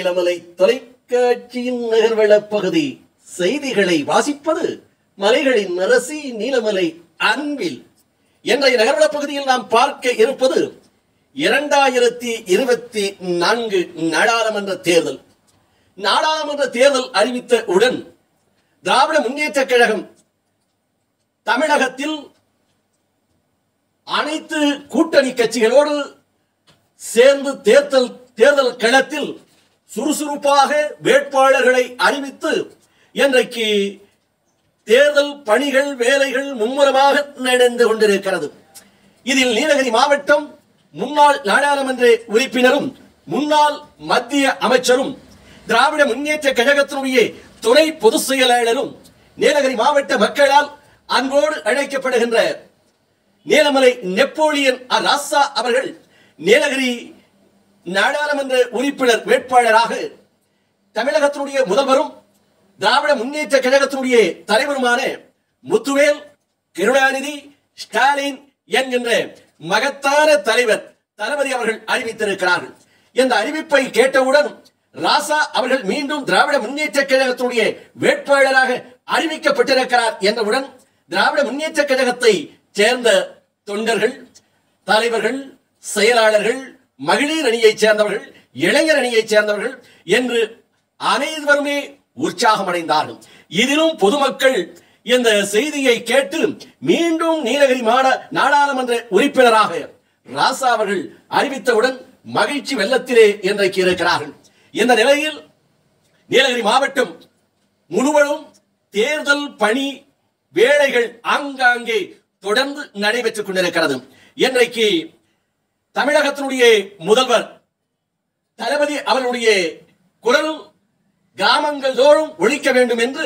நீலமலை தொலைக்காட்சியின் நகர்வள பகுதி செய்திகளை வாசிப்பது மலைகளின் அரசி நீலமலை அன்பில் இன்றைய நகர்வள பகுதியில் நாம் பார்க்க இருப்பது இரண்டாயிரத்தி இருபத்தி நான்கு நாடாளுமன்ற தேர்தல் நாடாளுமன்ற தேர்தல் அறிவித்த உடன் திராவிட முன்னேற்றக் கழகம் தமிழகத்தில் அனைத்து கூட்டணி கட்சிகளோடு சேர்ந்து தேர்தல் தேர்தல் களத்தில் சுறுசுறுப்பாக வேட்பாளர்களை அறிவித்து இன்றைக்கு தேர்தல் பணிகள் வேலைகள் மும்முரமாக நடந்து கொண்டிருக்கிறது இதில் நீலகிரி மாவட்டம் முன்னாள் நாடாளுமன்ற உறுப்பினரும் முன்னாள் மத்திய அமைச்சரும் திராவிட முன்னேற்ற கழகத்தினுடைய துணை பொதுச் செயலாளரும் நீலகிரி மாவட்ட மக்களால் அன்போடு அழைக்கப்படுகின்ற நீலமலை நெப்போலியன் அ. ராசா அவர்கள் நீலகிரி நாடாளுமன்ற உறுப்பினர் வேட்பாளராக தமிழகத்தினுடைய முதல்வரும் திராவிட முன்னேற்ற கழகத்தினுடைய தலைவருமான முத்துவேல் கருணாநிதி ஸ்டாலின் என்கின்ற மகத்தான தலைவர் தளபதி அவர்கள் அறிவித்திருக்கிறார்கள் இந்த அறிவிப்பை கேட்டவுடன் ராசா அவர்கள் மீண்டும் திராவிட முன்னேற்ற கழகத்தினுடைய வேட்பாளராக அறிவிக்கப்பட்டிருக்கிறார் என்றவுடன் திராவிட முன்னேற்ற கழகத்தை சேர்ந்த தொண்டர்கள் தலைவர்கள் செயலாளர்கள் மகளிர் அணியைச் சேர்ந்தவர்கள் இளைஞர் அணியைச் சேர்ந்தவர்கள் என்று அனைவருமே உற்சாகம் அடைந்தார்கள் இதிலும் பொதுமக்கள் இந்த செய்தியை கேட்டு மீண்டும் நீலகிரி மாட நாடாளுமன்ற உறுப்பினராக ராசா அவர்கள் அறிவித்தவுடன் மகிழ்ச்சி வெள்ளத்திலே இன்றைக்கு இருக்கிறார்கள் இந்த நிலையில் நீலகிரி மாவட்டம் முழுவதும் தேர்தல் பணி வேலைகள் ஆங்காங்கே தொடர்ந்து நடைபெற்றுக் கொண்டிருக்கிறது இன்றைக்கு தமிழகத்தினுடைய முதல்வர் தளபதி அவருடைய குரல் கிராமங்கள் தோறும் ஒழிக்க வேண்டும் என்று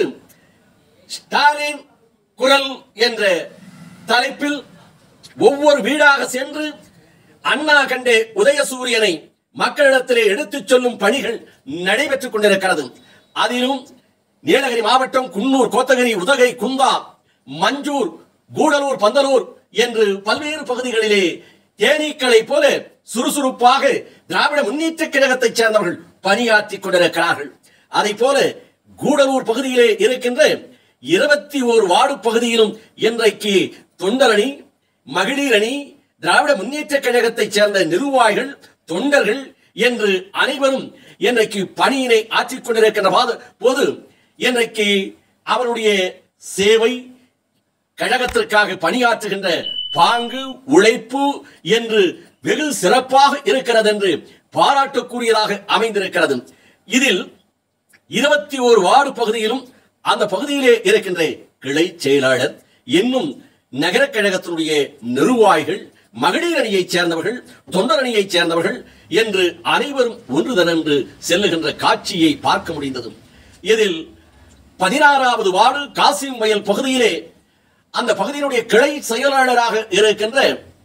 ஸ்டாலின் குரல் என்ற தலைப்பில் ஒவ்வொரு வீடாக சென்று அண்ணா கண்டே உதயசூரியனை மக்களிடத்திலே எடுத்துச் சொல்லும் பணிகள் நடைபெற்றுக் கொண்டிருக்கிறது அதிலும் நீலகிரி மாவட்டம் குன்னூர் கோத்தகிரி உதகை குந்தா மஞ்சூர் கூடலூர் பந்தலூர் என்று பல்வேறு பகுதிகளிலே தேனீக்களை போல சுறுசுறுப்பாக திராவிட முன்னேற்ற கழகத்தைச் சேர்ந்தவர்கள் பணியாற்றிக் கொண்டிருக்கிறார்கள் அதை போல கூடலூர் பகுதியிலே இருக்கின்ற இருபத்தி ஓரு வார்டு பகுதியிலும் இன்றைக்கு தொண்டரணி மகளிர் அணி திராவிட முன்னேற்ற கழகத்தைச் சேர்ந்த நிர்வாகிகள் தொண்டர்கள் என்று அனைவரும் இன்றைக்கு பணியினை ஆற்றிக் கொண்டிருக்கின்ற பாத- போது இன்றைக்கு அவருடைய சேவை கழகத்திற்காக பணியாற்றுகின்ற பாங்கு உழைப்பு என்று வெகு சிறப்பாக இருக்கிறது என்று பாராட்டுக்குரியதாக அமைந்திருக்கிறது இதில் இருபத்தி ஓரு வார்டு பகுதியிலும் அந்த பகுதியிலே இருக்கின்ற கிளை செயலாளர் இன்னும் நகர கழகத்தினுடைய நிர்வாகிகள் மகளிர் அணியைச் சேர்ந்தவர்கள் தொண்டர் அணியைச் சேர்ந்தவர்கள் என்று அனைவரும் ஒன்று திரண்டு செல்லுகின்ற காட்சியை பார்க்க முடிந்தது இதில் பதினாறாவது வார்டு காசிம் வயல் பகுதியிலே அந்த பகுதியினுடைய கிளை செயலாளராக இருக்கின்ற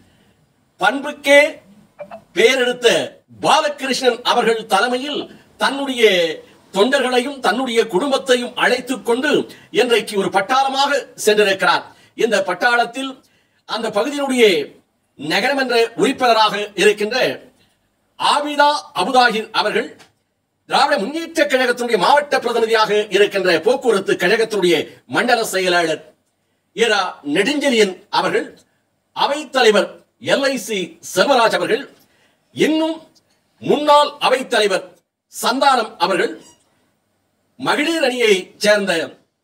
பண்புக்கே பேரெடுத்த பாலகிருஷ்ணன் அவர்கள் தலைமையில் தன்னுடைய தொண்டர்களையும் தன்னுடைய குடும்பத்தையும் அழைத்துக் கொண்டு இன்றைக்கு ஒரு பட்டாளமாக சென்றிருக்கிறார் இந்த பட்டாளத்தில் அந்த பகுதியினுடைய நகரமன்ற உறுப்பினராக இருக்கின்ற ஆபிதா அபுதாஹிர் அவர்கள் திராவிட முன்னேற்ற கழகத்தினுடைய மாவட்ட பிரதிநிதியாக இருக்கின்ற போக்குவரத்து கழகத்தினுடைய மண்டல செயலாளர் இரா நெடுஞ்செழியன் அவர்கள் அவைத்தலைவர் எல்ஐசி செல்வராஜ் அவர்கள் இன்னும் முன்னாள் அவைத்தலைவர் சந்தானம் அவர்கள் மகளிர் அணியைச் சேர்ந்த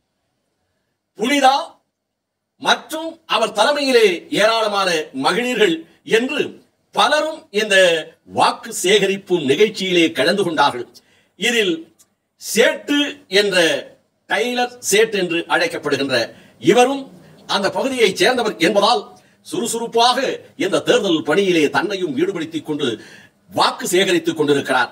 புனிதா மற்றும் அவர் தலைமையிலே ஏராளமான மகளிர்கள் என்று பலரும் இந்த வாக்கு சேகரிப்பு நிகழ்ச்சியிலே கலந்து கொண்டார்கள் இதில் சேட்டு என்ற டைலர் சேட் என்று அழைக்கப்படுகின்ற இவரும் அந்த பகுதியைச் சேர்ந்தவர் என்பதால் சுறுசுறுப்பாக இந்த தேர்தல் பணியிலே தன்னையும் ஈடுபடுத்திக் கொண்டு வாக்கு சேகரித்துக் கொண்டிருக்கிறார்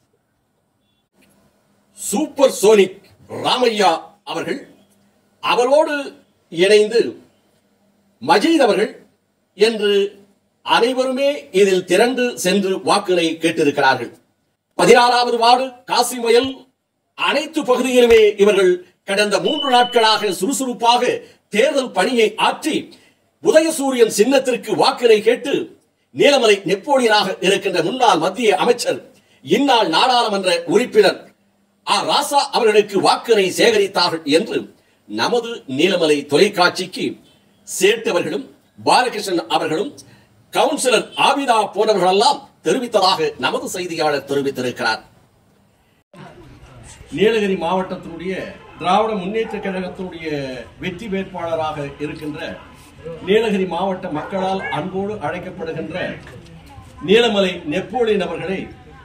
சூப்பர் சோனிக் ராமையா அவர்கள் அவரோடு இணைந்து மஜீத் அவர்கள் என்று அனைவருமே இதில் திரண்டு சென்று வாக்குகளை கேட்டிருக்கிறார்கள் பதினாறாவது வார்டு காசிமயல் அனைத்து பகுதியிலுமே இவர்கள் கடந்த மூன்று நாட்களாக சுறுசுறுப்பாக தேர்தல் பணியை ஆற்றி உதயசூரியன் சின்னத்திற்கு வாக்கினை கேட்டு நீலமலை நெப்போலியனாக இருக்கின்ற முன்னாள் மத்திய அமைச்சர் இந்நாள் நாடாளுமன்ற உறுப்பினர் ஆ ராசா அவர்களுக்கு வாக்கினை சேகரித்தார்கள் என்று நமது நீலமலை தொலைக்காட்சிக்கு சேட்டவர்களும் பாலகிருஷ்ணன் அவர்களும் கவுன்சிலர் ஆபிதா போன்றவர்களெல்லாம் தெரிவித்ததாக நமது செய்தியாளர் தெரிவித்திருக்கிறார் நீலகிரி மாவட்டத்தினுடைய திராவிட முன்னேற்ற கழகத்தினுடைய வெற்றி வேட்பாளராக இருக்கின்ற நீலகிரி மாவட்ட மக்களால் அன்போடு அழைக்கப்படுகின்ற நீலமலை நெப்போலியன் அவர்களை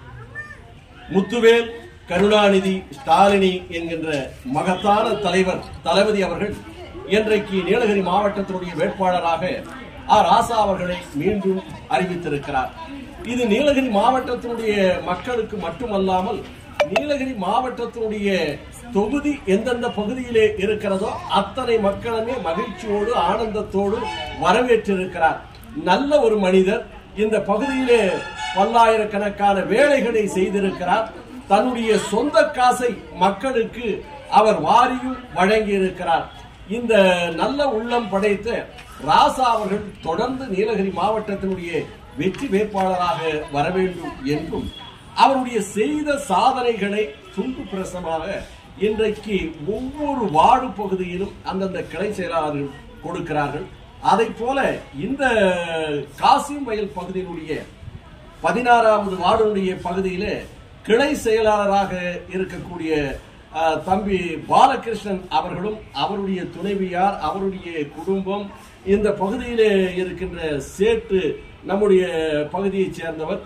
முத்துவேல் கருணாநிதி ஸ்டாலினி என்கின்ற மகத்தான தலைவர் தளபதி அவர்கள் இன்றைக்கு நீலகிரி மாவட்டத்தினுடைய வேட்பாளராக ஆ ராசா அவர்களை மீண்டும் அறிவித்திருக்கிறார் இது நீலகிரி மாவட்டத்தினுடைய மக்களுக்கு மட்டுமல்லாமல் நீலகிரி மாவட்டத்தினுடைய தொகுதி எந்தெந்த பகுதியிலே இருக்கிறதோ அத்தனை மக்களுமே மகிழ்ச்சியோடு ஆனந்தத்தோடு வரவேற்றிருக்கிறார் நல்ல ஒரு மனிதர் இந்த பகுதியிலே பல்லாயிரக்கணக்கான வேலைகளை செய்திருக்கிறார் தன்னுடைய சொந்த காசை மக்களுக்கு அவர் வாரியும் வழங்கி இருக்கிறார் இந்த நல்ல உள்ளம் படைத்த ராசா அவர்கள் தொடர்ந்து நீலகிரி மாவட்டத்தினுடைய வெற்றி வேட்பாளராக வர வேண்டும் என்றும் அவருடைய செய்த சாதனைகளை துண்டு பிரசமாக இன்றைக்கு ஒவ்வொரு வார்டு பகுதியிலும் அந்தந்த கிளை செயலாளர்கள் கொடுக்கிறார்கள் அதை போல இந்த காசிம் வயல் பகுதியினுடைய பதினாறாவது வார்டுடைய பகுதியிலே கிளை செயலாளராக இருக்கக்கூடிய அஹ், தம்பி பாலகிருஷ்ணன் அவர்களும் அவருடைய துணைவியார் அவருடைய குடும்பம் இந்த பகுதியிலே இருக்கின்ற சேட்டு நம்முடைய பகுதியைச் சேர்ந்தவர்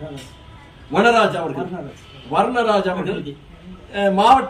வனராஜ் அவர்கள் வர்ணராஜ் அவர்கள் அஹ், மாவட்ட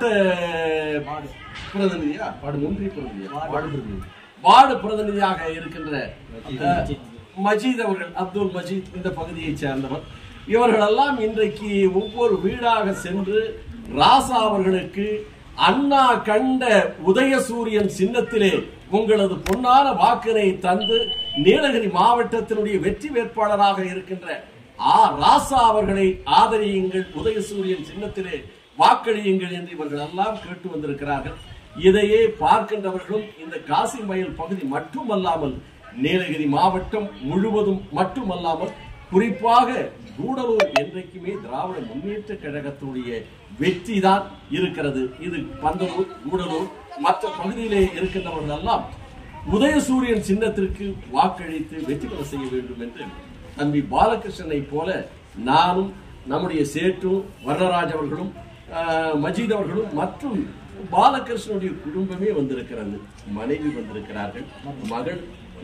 பிரதிநிதியா வார்டு ஒன்றிய பிரதிநிதியா வார்டு பிரதிநிதி வார்டு பிரதிநிதியாக இருக்கின்ற அஹ், மஜீத் அவர்கள் அப்துல் மஜீத் இந்த பகுதியைச் சேர்ந்தவர் இவர்களெல்லாம் இன்றைக்கு ஒவ்வொரு வீடாக சென்று ராசா அவர்களுக்கு அண்ணா கண்ட உதயசூரியன் சின்னத்திலே உங்களது பொன்னான வாக்கினை தந்து நீலகிரி மாவட்டத்தினுடைய வெற்றி வேட்பாளராக இருக்கின்ற ஆ ராசா அவர்களை ஆதரியுங்கள் உதயசூரியன் சின்னத்திலே வாக்களியுங்கள் என்று இவர்கள் எல்லாம் கேட்டு வந்திருக்கிறார்கள் இதையே பார்க்கின்றவர்களும் இந்த காசி மயில் பகுதி மட்டுமல்லாமல் நீலகிரி மாவட்டம் முழுவதும் மட்டுமல்லாமல் குறிப்பாக கூடலூர் என்றைக்குமே திராவிட முன்னேற்ற கழகத்துடைய வெற்றி தான் இருக்கிறது இது பந்தலூர் கூடலூர் மற்ற பகுதியிலே இருக்கின்றவர்கள் எல்லாம் உதயசூரியன் சின்னத்திற்கு வாக்களித்து வெற்றி பெற செய்ய வேண்டும் என்று தம்பி பாலகிருஷ்ணனை போல நானும் நம்முடைய சேட்டு வர்ணராஜ் அவர்களும் ஆஹ், மஜீத் அவர்களும் மற்றும் பாலகிருஷ்ணனுடைய குடும்பமே வந்திருக்கிறது மனைவி வந்திருக்கிறார்கள் மகள்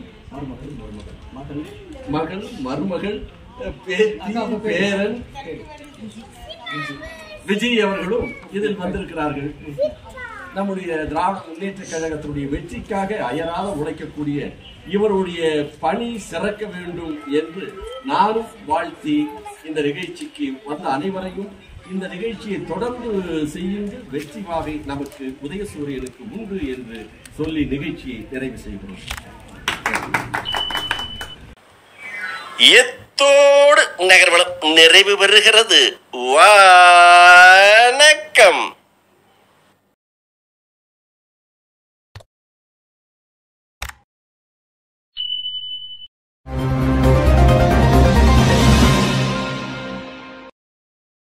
மகள் மருமகள் பேத்தி பேரன் விஜய் அவர்களும் இதில் வந்திருக்கிறார்கள் நம்முடைய திராவிட முன்னேற்ற கழகத்தினுடைய வெற்றிக்காக அயராத உழைக்கக்கூடிய இவருடைய பணி சிறக்க வேண்டும் என்று நானும் வாழ்த்தி இந்த நிகழ்ச்சிக்கு வந்த அனைவரையும் இந்த நிகழ்ச்சியை தொடர்ந்து செய்யுங்கள் வெற்றி வாகை நமக்கு உதயசூரியனுக்கு உண்டு என்று சொல்லி நிகழ்ச்சியை நிறைவு செய்கிறோம் எத்தோடு நகர்வலம் நிறைவு பெறுகிறது வணக்கம்